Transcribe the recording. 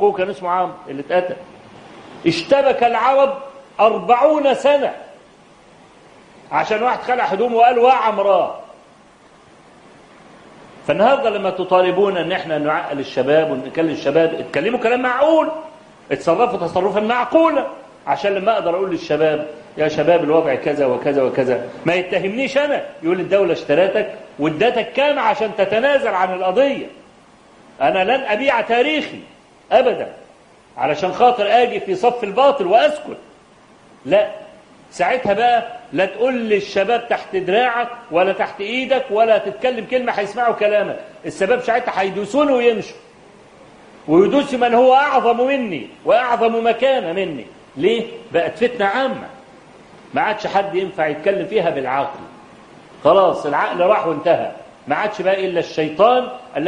اخوه كان اسمه عمرو اللي اتقتل اشتبك العرب أربعون سنة عشان واحد خلع هدومه وقال وعمراه فالنهارده لما تطالبون ان احنا نعقل الشباب ونكلم الشباب اتكلموا كلام معقول اتصرفوا تصرفا معقولا عشان لما اقدر اقول للشباب يا شباب الوضع كذا وكذا وكذا ما يتهمنيش انا يقول الدوله اشتراتك وادتك كام عشان تتنازل عن القضيه انا لن ابيع تاريخي ابدا علشان خاطر اجي في صف الباطل واسكت لا ساعتها بقى لا تقول للشباب تحت دراعك ولا تحت ايدك ولا تتكلم كلمه هيسمعوا كلامك الشباب ساعتها هيدوسوني ويمشوا ويدوس من هو اعظم مني واعظم مكانه مني ليه بقت فتنه عامه ما عادش حد ينفع يتكلم فيها بالعقل خلاص العقل راح وانتهى ما عادش بقى الا الشيطان